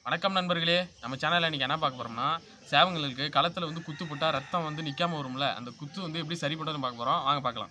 வணக்கம் நண்பர்களே நம்ம சேனலில் இன்றைக்கி என்ன பார்க்க போகிறோம்னா சேவங்களுக்கு களத்தில் வந்து குத்து போட்டால் ரத்தம் வந்து நிற்காம வரும்ல அந்த குத்து வந்து எப்படி சரி பண்ணுறதுன்னு பார்க்க போகிறோம் வாங்க பார்க்கலாம்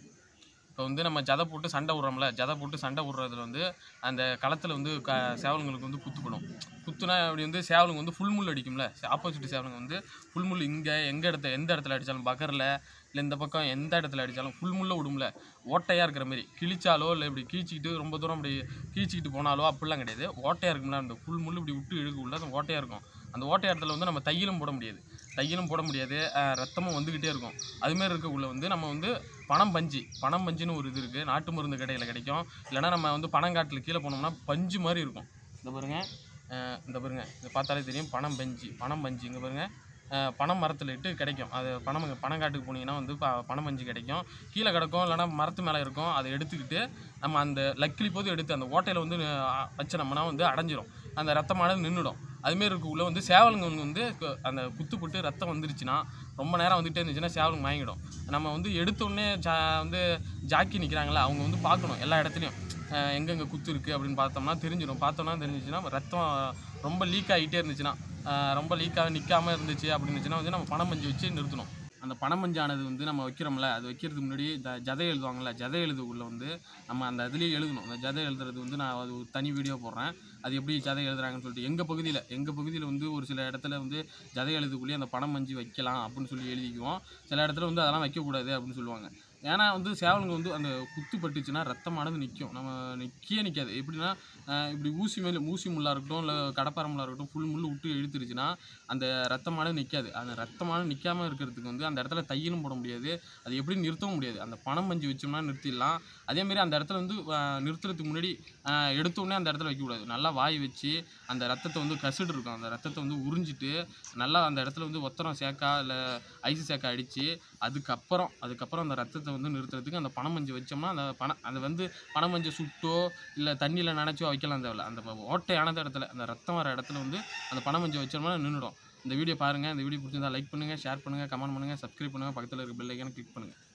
இப்போ வந்து நம்ம ஜதை போட்டு சண்டை விட்றோம்ல ஜதை போட்டு சண்டை விட்றதுல வந்து அந்த களத்தில் வந்து க சேவலுங்களுக்கு வந்து குத்து படும் குத்துனா அப்படி வந்து சேவலுங்க வந்து ஃபுல் முள் அடிக்கும்ல ஆப்போசிட் சேவலுங்க வந்து ஃபுல் முள் இங்கே எங்கே இடத்த எந்த இடத்துல அடித்தாலும் பக்கரில் இல்லை இந்த பக்கம் எந்த இடத்துல அடித்தாலும் ஃபுல் முள்ள விடும்ல ஓட்டையாக இருக்கிற மாதிரி கிழிச்சாலோ இல்லை இப்படி கீழ்ச்சிக்கிட்டு ரொம்ப தூரம் இப்படி கீழ்ச்சிக்கிட்டு போனாலோ அப்படிலாம் கிடையாது ஓட்டையாக இருக்கும்ல அந்த ஃபுல் முள் இப்படி விட்டு இழுக்க உள்ள அந்த ஓட்டையாக இருக்கும் அந்த ஓட்டை இடத்துல வந்து நம்ம தையலும் போட முடியாது தையலும் போட முடியாது அஹ் ரத்தமும் வந்துக்கிட்டே இருக்கும் அதுமாரி இருக்கக்குள்ள வந்து நம்ம வந்து பனம் பஞ்சு பனம் பஞ்சுன்னு ஒரு இது இருக்குது நாட்டு மருந்து கடையில் கிடைக்கும் இல்லைன்னா நம்ம வந்து பனங்காட்டில் கீழே போனோம்னா பஞ்சு மாதிரி இருக்கும் இந்த பாருங்க அஹ் இந்த பாருங்க இது பார்த்தாலே தெரியும் பனம் பஞ்சு பனம் பஞ்சு இங்கே பாருங்க அஹ் பனம் மரத்தில் இட்டு கிடைக்கும் அது பனம் பனங்காட்டுக்கு போனீங்கன்னா வந்து ப பனம் பஞ்சு கிடைக்கும் கீழே கிடக்கும் இல்லைன்னா மரத்து மேலே இருக்கும் அதை எடுத்துக்கிட்டு நம்ம அந்த லக்கிலி போது எடுத்து அந்த ஓட்டையில் வந்து அஹ், வச்சோம்னா வந்து அடைஞ்சிரும் அந்த ரத்தமானது நின்றுடும் அதுமாரி இருக்கக்குள்ள வந்து சேவலுங்க வந்து கு- அந்த குத்து போட்டு ரத்தம் வந்துருச்சுன்னா ரொம்ப நேரம் வந்துகிட்டே இருந்துச்சுன்னா சேவலுங்க வாங்கிடும் நம்ம வந்து எடுத்த உடனே ஜா வந்து ஜாக்கி நிற்கிறாங்களா அவங்க வந்து பார்க்கணும் எல்லா இடத்துலையும் அஹ் எங்கெங்கே குத்து இருக்குது அப்படின்னு பார்த்தோம்னா தெரிஞ்சிடும் பார்த்தோம்னா தெரிஞ்சிச்சுன்னா ரத்தம் ரொம்ப லீக் ஆகிட்டே இருந்துச்சுன்னா அஹ் ரொம்ப லீக்காக நிற்காம இருந்துச்சு அப்படின்னு இருந்துச்சுன்னா வந்து நம்ம பணம் பஞ்சு வச்சு நிறுத்தணும் அந்த பனமஞ்சானது வந்து நம்ம வைக்கிறோம்ல அது வைக்கிறதுக்கு முன்னாடி இந்த ஜதை எழுதுவாங்கல்ல ஜதை எழுதுக்குள்ள வந்து நம்ம அந்த அதுலேயே எழுதணும் அந்த ஜதை எழுதுறது வந்து நான் அது ஒரு தனி வீடியோ போடுறேன் அது எப்படி ஜதை எழுதுறாங்கன்னு சொல்லிட்டு எங்கள் பகுதியில் எங்கள் பகுதியில் வந்து ஒரு சில இடத்துல வந்து ஜதை எழுதுக்குள்ளேயே அந்த பணம் மஞ்சு வைக்கலாம் அப்படின்னு சொல்லி எழுதிக்குவோம் சில இடத்துல வந்து அதெல்லாம் வைக்கக்கூடாது அப்படின்னு சொல்லுவாங்க ஏன்னா வந்து சேவலுங்க வந்து அந்த குத்து பட்டுச்சுன்னா ரத்தமானது நிற்கும் நம்ம நிற்கவே நிற்காது எப்படின்னா அஹ் இப்படி ஊசி மேலே ஊசி முள்ளாக இருக்கட்டும் இல்லை கடப்பார முள்ளாக இருக்கட்டும் ஃபுல் முள் விட்டு இழுத்துருச்சுன்னா அந்த ரத்தமானது நிற்காது அந்த ரத்தமானது நிற்காம இருக்கிறதுக்கு வந்து அந்த இடத்துல தையலும் போட முடியாது அது எப்படி நிறுத்தவும் முடியாது அந்த பணம் பஞ்சு வச்சோம்னா நிறுத்திடலாம் அதேமாரி அந்த இடத்துல வந்து அஹ், நிறுத்துறதுக்கு முன்னாடி அஹ், எடுத்த உடனே அந்த இடத்துல வைக்கக்கூடாது நல்லா வாய் வச்சு அந்த ரத்தத்தை வந்து கசிடு இருக்கும் அந்த ரத்தத்தை வந்து உறிஞ்சிட்டு நல்லா அந்த இடத்துல வந்து ஒத்தரம் சேக்கா இல்லை ஐஸ் சேக்கா அடித்து அதுக்கப்புறம் அதுக்கப்புறம் அந்த ரத்தத்தை வந்து நிறுத்துறதுக்கு அந்த பணம் மஞ்சு வச்சோம்னா அந்த பணம் அது வந்து பணம் மஞ்சை சுட்டோ இல்லை தண்ணியில் நினச்சோ வைக்கலாம் தேவையில்ல அந்த ஓட்டையானது இடத்துல அந்த ரத்தம் வர இடத்துல வந்து அந்த பணம் மஞ்சை வச்சோம்னா நின்றுடும் இந்த வீடியோ பாருங்கள் இந்த வீடியோ பிடிச்சிருந்தா லைக் பண்ணுங்கள் ஷேர் பண்ணுங்கள் கமெண்ட் பண்ணுங்கள் சப்ஸ்கிரைப் பண்ணுங்கள் பக்கத்தில் இருக்க பெல் ஐக்கான கிளிக் பண்ணுங்கள்